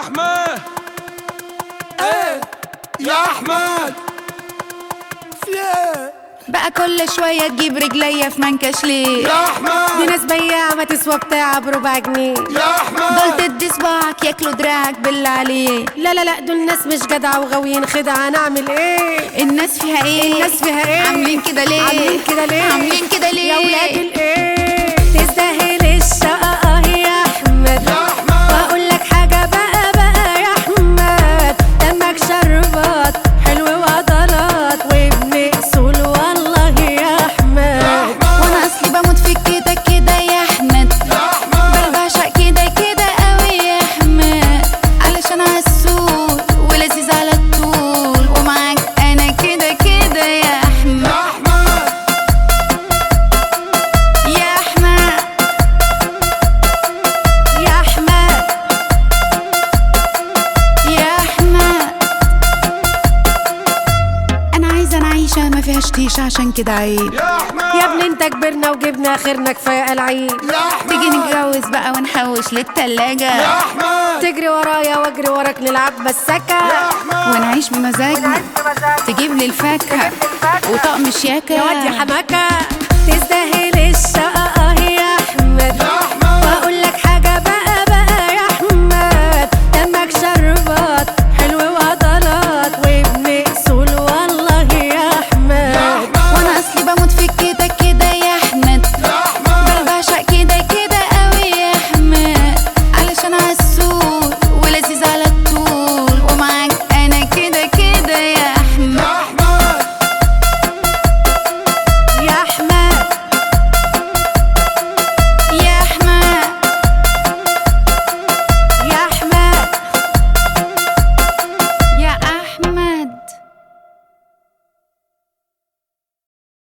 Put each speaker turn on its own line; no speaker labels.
احمد ايه يا احمد
بقى كل شوية تجيب رجليا في منكش ليه
يا احمد
دي ناس بياعة ما تسوى بتاع بربع جنيه
يا احمد
دول تدي صباعك ياكلوا دراعك بالله عليه
لا لا لا دول ناس مش جدعة وغاويين خدعة نعمل ايه
الناس فيها ايه
الناس فيها ايه
عاملين كده ليه
عاملين كده ليه
عاملين كده ليه
يا ولاد الايه تستاهل الشقة يا احمد
يا احمد
واقول لك حاجة بقى بقى يا احمد دمك شربات حلو وعضلات وابن اصول والله يا احمد
وانا اصلي بموت فيك كده كده يا احمد
يا احمد
بل بعشق كده كده قوي يا احمد علشان عسول ولذيذ على الطول ومعاك انا كده كده يا احمد
يا احمد
يا احمد يا احمد يا احمد انا عايزه انا عايشه ما فيهاش تيش عشان كده عيب
يا احمد
يا ابني انت كبرنا وجبنا اخرنا كفايه العيب
يا احمد
تيجي نتجوز بقى ونحوش للتلاجة
يا احمد
تجري ورايا واجري وراك نلعب مسكة
يا احمد
ونعيش بمزاجنا تجيب لي الفاكهة وطقم شياكة
يا واد يا حماكة تستاهل الشقة